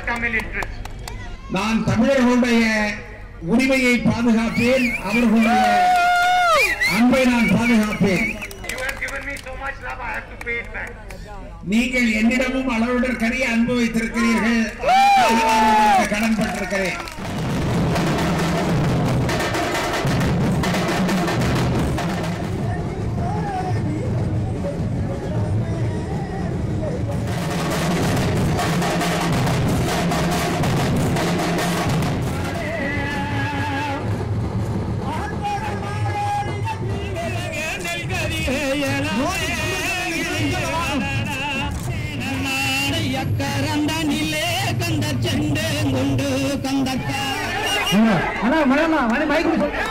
Tamil interest. நான் தமிழர்களுடைய உரிமையை பாதுகாப்பேன் அவர்களுடைய அன்பை நான் பாதுகாப்பேன் You have given me so much love, I have to pay it back. நீங்கள் என்னிடமும் அளவுடற்கரிய அன்பு வைத்திருக்கிறீர்கள் அதற்காக நான் உங்களுக்கு கடன்பட்டிருக்கிறேன் கரந்தனிலே கந்த செண்டு குண்டு கந்தக்கா அண்ணா மழை மழை மைக்கு சொல்லு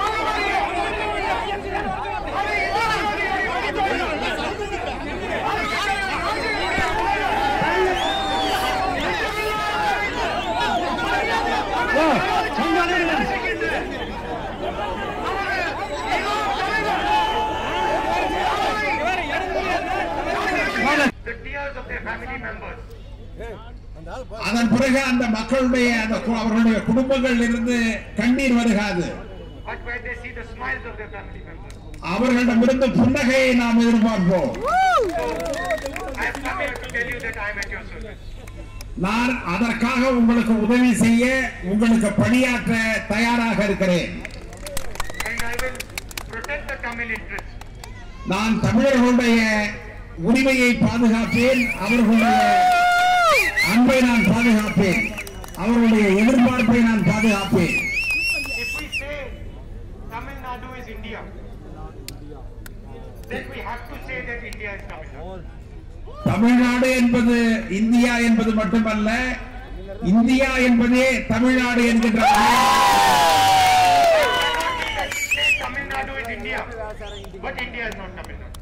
ஓ, சொன்னாலே இல்லை. The tears of their family members. அதன் பிறகு அந்த மக்களுடைய அந்த கு- அவர்களுடைய குடும்பங்களில் இருந்து கண்ணீர் வருகாது But where they see the smiles of their family members. அவர்களிடமிருந்து புன்னகையை நாம் எதிர்பார்ப்போம் I have come here to tell you that I am at your service. நான் அதற்காக உங்களுக்கு உதவி செய்ய உங்களுக்கு பணியாற்ற தயாராக இருக்கிறேன் And I will protect the Tamil interest. நான் தமிழர்களுடைய உரிமையை பாதுகாப்பேன் அவர்களுடைய அன்பை நான் பாதுகாப்பேன் அவர்களுடைய எதிர்பார்ப்பை நான் பாதுகாப்பேன் If we say Tamil Nadu is India, then we have to say that India is Tamil Nadu. Tamil Nadu என்பது இந்தியா என்பது மட்டுமல்ல இந்தியா என்பதே தமிழ்நாடு என்கின்ற That we say Tamil Nadu is India, but India is not Tamil Nadu.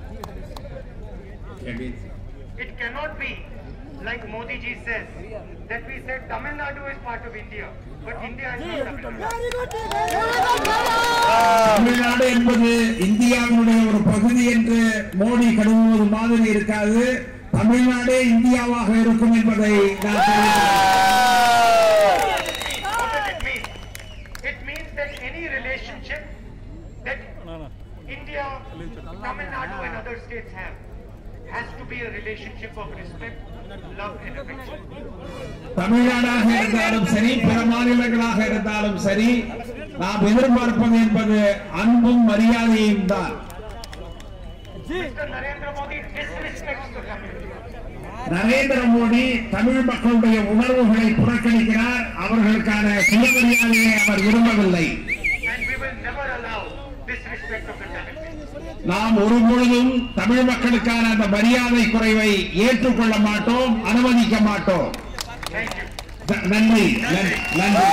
It cannot be like Modi ji says that we said Tamil Nadu is part of India, but India is not Tamil Nadu. Tamil Nadu என்பது இந்தியாவினுடைய ஒரு பகுதி என்று மோடி கருதுவது மாதிரி இருக்காது தமிழ்நாடே இந்தியாவாக இருக்கும் என்பதை நான் தெரிவிக்கிறேன். What does it mean? It means that any relationship that India, Tamil Nadu and other states have has to be a relationship of respect, love and affection. தமிழ்நாடாக இருந்தாலும் சரி பிற மாநிலங்களாக இருந்தாலும் சரி நாம் எதிர்பார்ப்பது என்பது அன்பும் மரியாதையும் தான் Mr. Narendra Modi disrespects the community. Narendra Modi Tamil மக்களுடைய உணர்வுகளை புறக்கணிக்கிறார் அவர்களுக்கான சுயமரியாதையை அவர் விரும்பவில்லை And we will never allow disrespect of the Tamil people. நாம் ஒரு பொழுதும் தமிழ் மக்களுக்கான அந்த மரியாதை குறைவை ஏற்றுக்கொள்ள மாட்டோம் அனுமதிக்க மாட்டோம் Thank you. த- நன்றி நன்றி நன்றி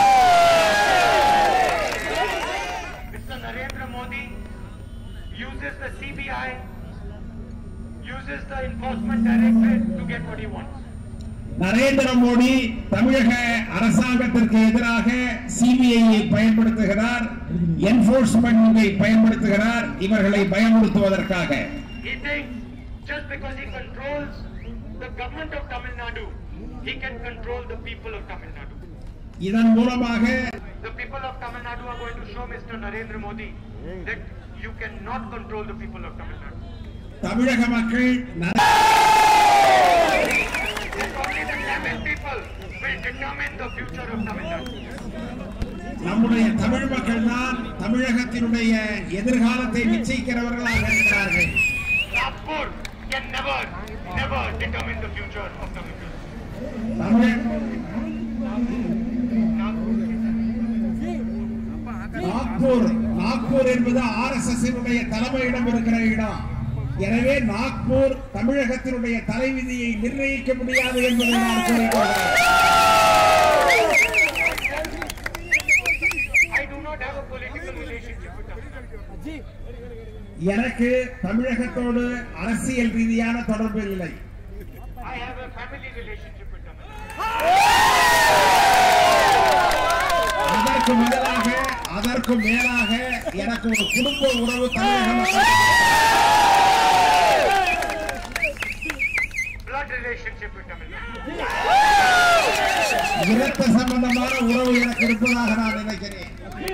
Mr. Narendra Modi uses the CBI, uses the enforcement directorate to get what he wants. Narendra Modi தமிழக அரசாங்கத்திற்கு எதிராக சிபிஐயை பயன்படுத்துகிறார் என்போர்ஸ்மெண்டை பயன்படுத்துகிறார் இவர்களை பயமுறுத்துவதற்காக He thinks just because he controls the government of Tamil Nadu, he can control the people of Tamil Nadu. இதன் மூலமாக The people of Tamil Nadu are going to show Mr. Narendra Modi that you cannot control the people of Tamil Nadu. தமிழக மக்கள் நர- It's only the Tamil people will determine the future of Tamil Nadu. நம்முடைய தமிழ் மக்கள் தான் தமிழகத்தினுடைய எதிர்காலத்தை நிச்சயிக்கிறவர்களாக இருக்கிறார்கள் Nagpur can never, never determine the future of Tamil Nadu. Tamil Nagpur. Nagpur Nagpur என்பது ஆர் எஸ் எஸ் தலைமையிடம் இருக்கிற இடம் எனவே நாக்பூர் தமிழகத்தினுடைய தலைவிதியை நிர்ணயிக்க முடியாது என்பதை நான் கூறிக்கொள்கிறேன் I do not have a political relationship with Tamil Nadu. எனக்கு தமிழகத்தோடு அரசியல் ரீதியான தொடர்பு இல்லை I have a family relationship with Tamil Nadu. அதற்கு முதலாக அதற்கு மேலாக எனக்கு ஒரு குடும்ப உறவு தமிழக மக்கள் Blood relationship with Tamil Nadu. இரத்த சம்பந்தமான உறவு எனக்கு இருப்பதாக நான் நினைக்கிறேன்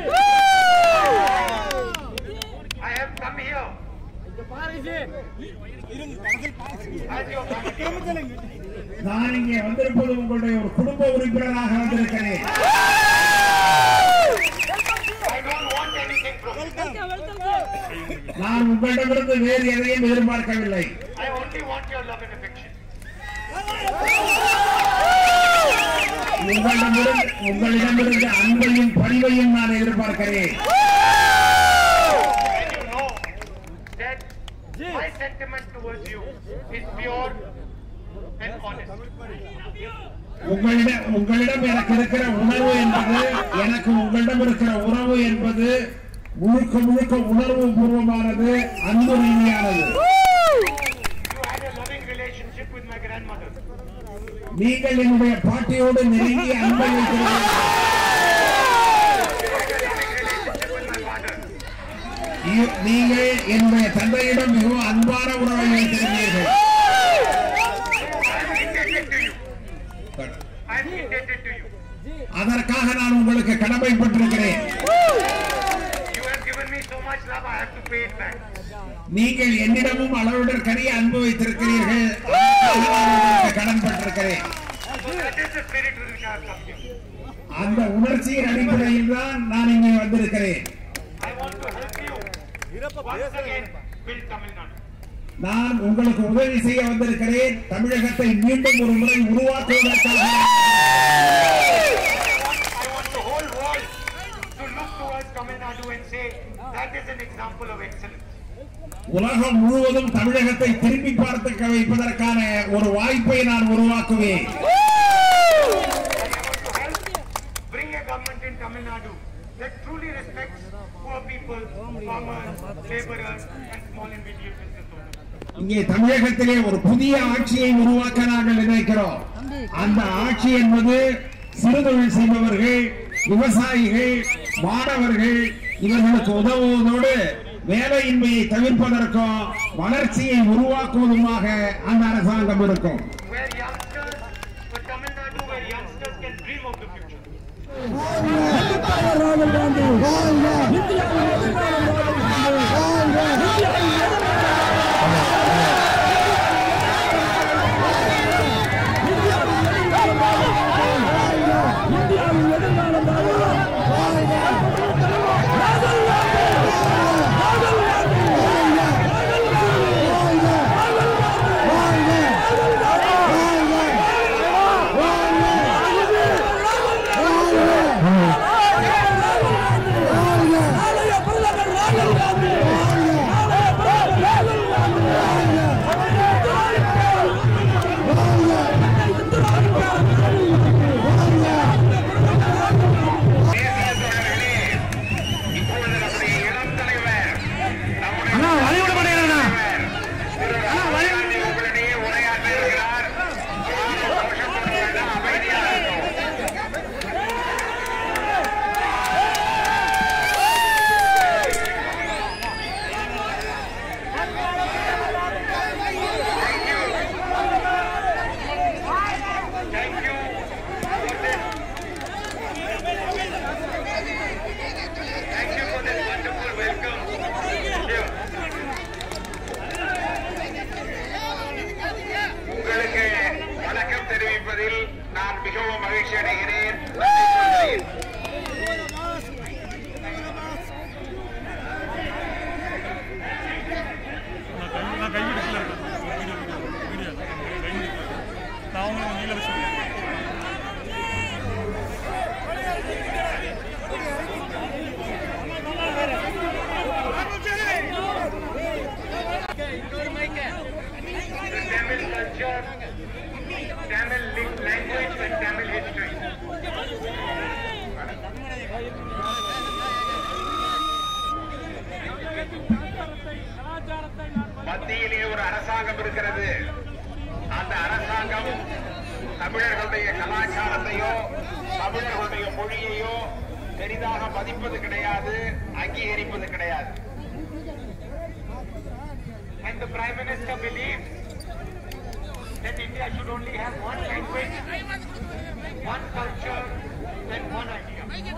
I have come here as your family. நான் இங்கே வந்திருப்பது உங்களுடைய ஒரு குடும்ப உறுப்பினராக வந்திருக்கிறேன் I don't want anything from you. நான் உங்களிடமிருந்து வேறு எதையும் எதிர்பார்க்கவில்லை I only want your love and affection. உங்களிடமிருந்து உங்களிடமிருந்து அன்பையும் பணிவையும் நான் எதிர்பார்க்கிறேன் And you know that my sentiment towards you is pure and honest. உங்களிடம் உங்களிடம் எனக்கு இருக்கிற உணர்வு என்பது எனக்கு உங்களிடம் இருக்கிற உறவு என்பது முழுக்க முழுக்க உணர்வு பூர்வமானது அன்பு ரீதியானது You had a loving relationship with my grandmother. நீங்கள் என்னுடைய பாட்டியோடு நெருங்கிய அன்பை வைக்கிறீர்கள் Relationship with my father. நீ- நீங்கள் என்னுடைய தந்தையிடம் மிகவும் அன்பான உறவை வைத்திருந்தீர்கள் I am indebted to you. I am indebted to you. அதற்காக நான் உங்களுக்கு கடமைப்பட்டிருக்கிறேன் You have given me so much love, I have to pay it back. நீங்கள் என்னிடமும் அளவுடற்கரிய அன்பு வைத்திருக்கிறீர்கள் அதற்காக நான் உங்களுக்கு கடன்பட்டிருக்கிறேன் So that is the spirit with which I have come here. அந்த உணர்ச்சியின் அடிப்படையில் தான் நான் இங்கே வந்திருக்கிறேன் I want to help you once again build Tamil Nadu. நான் உங்களுக்கு உதவி செய்ய வந்திருக்கிறேன் தமிழகத்தை மீண்டும் ஒரு முறை உருவாக்குவதற்காக I want the whole world to look towards Tamil Nadu and say that is an example of excellence. உலகம் முழுவதும் தமிழகத்தை திரும்பி பார்த்து வைப்பதற்கான ஒரு வாய்ப்பை நான் உருவாக்குவேன் And I want to help bring a government in Tamil Nadu that truly respects poor people, farmers, laborers, and small and medium business owners. இங்கே தமிழகத்திலே ஒரு புதிய ஆட்சியை உருவாக்க நாங்கள் நினைக்கிறோம் அந்த ஆட்சி என்பது சிறுதொழில் செய்பவர்கள் விவசாயிகள் மாணவர்கள் இவர்களுக்கு உதவுவதோடு வேலையின்மையை தவிர்ப்பதற்கும் வளர்ச்சியை உருவாக்குவதுமாக அந்த அரசாங்கம் இருக்கும் Where youngsters, for Tamil Nadu, where youngsters can dream of the future. இப்பொழுது நம்முடைய இளம் தலைவர் நம்முடைய அண்ணா வழி விட மாட்டேங்கிறா தலைவர் உங்களிடையே உரையாற்ற இருக்கிறார் யாரும் கோஷம் போட வேண்டாம் அமைதியாக இருக்கும் Thank you for this. Thank you for this wonderful welcome. Here. உங்களுக்கு வணக்கம் தெரிவிப்பதில் நான் மிகவும் மகிழ்ச்சி அடைகிறேன் நன்றி சொல்கிறேன். நான் கை எடுக்கல வீடியோ கை எடுக்கல நான் அவங்களை நீல வச்சு The Tamil culture, Tamil li- language and Tamil history. மத்தியிலே ஒரு அரசாங்கம் இருக்கிறது அந்த அரசாங்கம் தமிழர்களுடைய கலாச்சாரத்தையோ தமிழர்களுடைய மொழியையோ பெரிதாக மதிப்பது கிடையாது அங்கீகரிப்பது கிடையாது And the Prime Minister believes that India should only have one language, one culture, and one idea.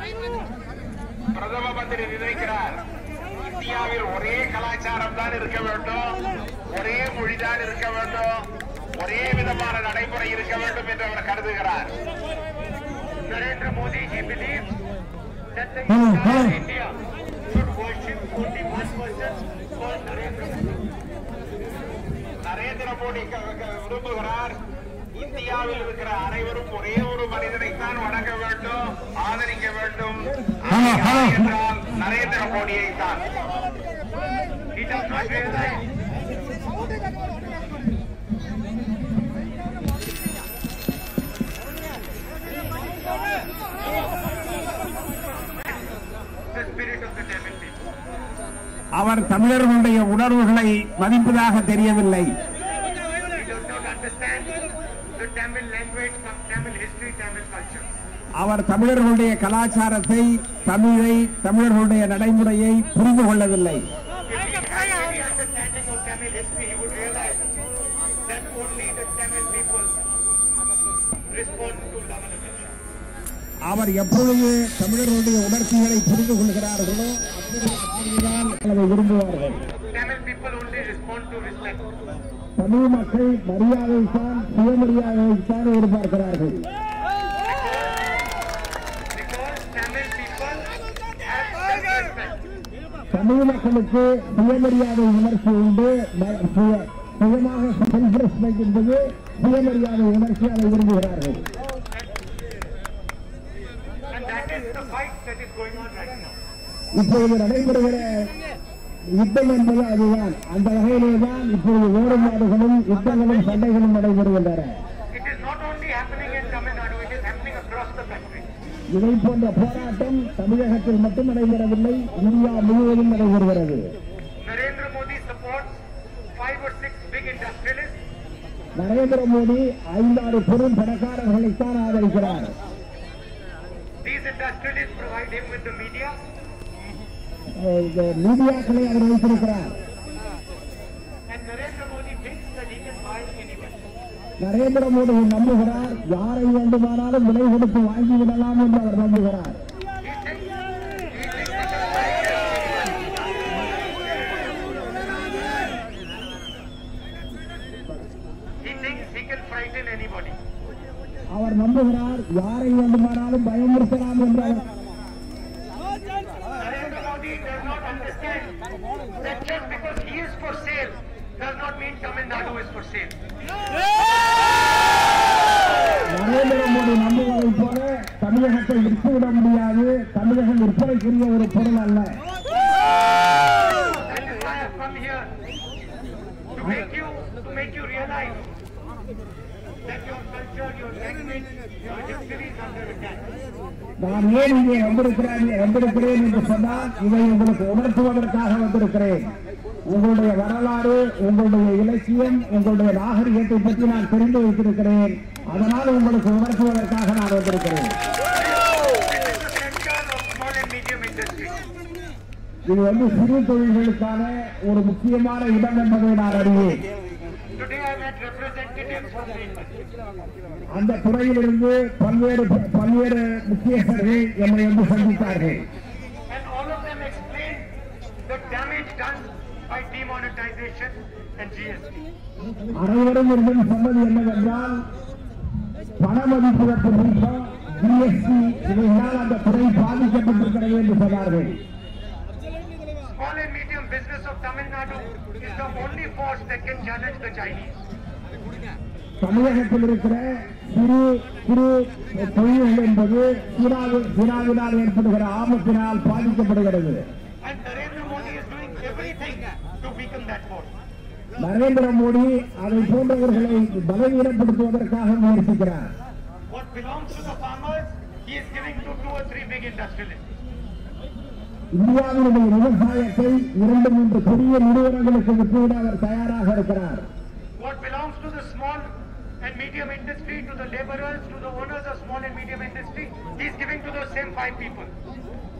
பிரதம மந்திரி நினைக்கிறார் இந்தியாவில் ஒரே கலாச்சாரம் தான் இருக்க வேண்டும் ஒரே மொழிதான் இருக்க வேண்டும் ஒரே விதமான நடைமுறை இருக்க வேண்டும் என்று அவர் கருதுகிறார் Narendra Modi, he believes that the Hello, entire hello. India should worship only one person called Narendra Modi. Narendra Modi க- க- விரும்புகிறார் இந்தியாவில் இருக்கிற அனைவரும் ஒரே ஒரு மனிதனைத்தான் வணங்க வேண்டும் ஆதரிக்க வேண்டும் ஆமா, அது ஆமா. யார் என்றால் நரேந்திர மோடியை தான் He does not realize the spirit of the Tamil people. அவர் தமிழர்களுடைய உணர்வுகளை மதிப்பதாக தெரியவில்லை He does not understand the Tamil language, Tamil history, Tamil culture. அவர் தமிழர்களுடைய கலாச்சாரத்தை தமிழை தமிழர்களுடைய நடைமுறையை புரிந்து கொள்ளவில்லை If he had any understanding of Tamil history, he would realize that only the Tamil people respond to love and affection. அவர் எப்பொழுது தமிழர்களுடைய உணர்ச்சிகளை புரிந்து கொள்கிறார்களோ அப்பொழுது அப்பொழுதுதான் அதை விரும்புவார்கள் Tamil people only respond to respect. Tamil மக்கள் மரியாதைத்தான் சுயமரியாதைத்தான் எதிர்பார்க்கிறார்கள் Because Tamil people have self-respect. Tamil மக்களுக்கு சுயமரியாதை உணர்ச்சி உண்டு ம- சுய- சுயமாக செல்ஃப் ரெஸ்பெக்ட் என்பது சுயமரியாதை உணர்ச்சி அதை விரும்புகிறார்கள் And that is the fight that is going on right now. இப்பொழுது நடைபெறுகிற யுத்தம் என்பது அதுதான் அந்த வகையிலே தான் இப்பொழுது வேறு நாடுகளும் யுத்தங்களும் சண்டைகளும் நடைபெறுகின்றன It is not only happening in Tamil Nadu, it is happening across the country. இதை போன்ற போராட்டம் தமிழகத்தில் மட்டும் நடைபெறவில்லை இந்தியா முழுவதும் நடைபெறுகிறது Narendra Modi supports five or six big industrialists. Narendra Modi ஐந்தாறு பெரும் பணக்காரர்களைத்தான் ஆதரிக்கிறார் These industrialists provide him with the media. அஹ் இந்த மீடியாக்களை அவர் வைத்திருக்கிறார் And Narendra Modi thinks that he can buy anyone. Narendra Modi நம்புகிறார் யாரை வேண்டுமானாலும் விலை கொடுத்து வாங்கிவிடலாம் என்று அவர் நம்புகிறார் He thinks, he thinks he can buy anyone. He thinks he can frighten anybody. அவர் நம்புகிறார் யாரை வேண்டுமானாலும் பயமுறுத்தலாம் என்று அவர் Narendra Modi does not understand that just because he is for sale does not mean Tamil Nadu is for sale. Narendra Modi நம்புவதைப் போல தமிழகத்தை விற்றுவிட முடியாது தமிழகம் விற்பனைக்குரிய ஒரு பொருள் அல்ல That is why I have come here to make you to make you realize that your culture, your language, your history is under attack. நான் ஏன் இங்கே வந்திருக்கிறேன் வந்திருக்கிறேன் என்று சொன்னால் இதை உங்களுக்கு உணர்த்துவதற்காக வந்திருக்கிறேன் உங்களுடைய வரலாறு உங்களுடைய இலக்கியம் உங்களுடைய நாகரிகத்தை பற்றி நான் தெரிந்து வைத்திருக்கிறேன் அதனால் உங்களுக்கு உணர்த்துவதற்காக நான் வந்திருக்கிறேன் This is the center of small and medium industry. இது வந்து சிறு தொழில்களுக்கான ஒரு முக்கியமான இடம் என்பதை நான் அறிவேன் Today I met representatives from the industry. அந்த துறையிலிருந்து பல்வேறு பல்வேறு முக்கியஸ்தர்கள் என்னை வந்து சந்தித்தார்கள் And all of them explained the damage done by demonetization and GST. அனைவரும் இருந்தும் சொன்னது என்னவென்றால் பண மதிப்பிழப்பு நீக்கம் ஜிஎஸ்டி இவைகளால் அந்த துறை பாதிக்கப்பட்டிருக்கிறது என்று சொன்னார்கள் Small and medium business of Tamil Nadu is the only force that can challenge the Chinese. தமிழகத்தில் இருக்கிற சிறு சிறு தொழில்கள் என்பது சீனாவில் சீனாவினால் ஏற்படுகிற ஆபத்தினால் பாதிக்கப்படுகிறது And Narendra Modi is doing everything to weaken that force. Narendra Modi அதை போன்றவர்களை பலவீனப்படுத்துவதற்காக முயற்சிக்கிறார் What belongs to the farmers, he is giving to two or three big industrialists. இந்தியாவினுடைய விவசாயத்தை இரண்டு மூன்று பெரிய நிறுவனங்களுக்கு விட்டுவிட அவர் தயாராக இருக்கிறார் What belongs to the small and medium industry, to the laborers, to the owners of small and medium industry, he is giving to those same five people.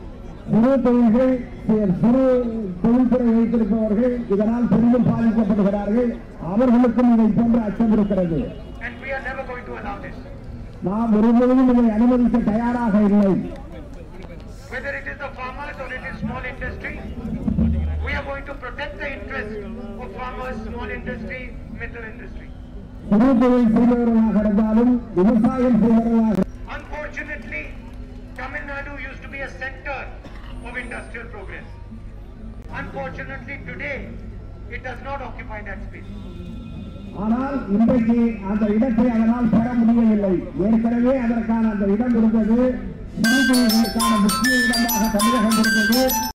சிறு தொழில்கள் சி- சிறு தொழில்துறை வைத்திருப்பவர்கள் இதனால் பெரிதும் பாதிக்கப்படுகிறார்கள் அவர்களுக்கும் இதை போன்ற அச்சம் இருக்கிறது And we are never going to allow this. நாம் ஒருபொழுதும் இதை அனுமதிக்க தயாராக இல்லை Whether it is the farmers or it is small industry, we are going to protect the interest of farmers, small industry, middle industry. சிறு தொழில் செய்பவர்களாக இருந்தாலும் விவசாயம் செய்பவர்களாக Unfortunately, Tamil Nadu used to be a center of industrial progress. Unfortunately, today, it does not occupy that space. ஆனால் இன்றைக்கு அந்த இடத்தை அதனால் பெற முடியவில்லை ஏற்கனவே அதற்கான அந்த இடம் இருந்தது சிறு தொழில்களுக்கான முக்கிய இடமாக தமிழகம் இருந்தது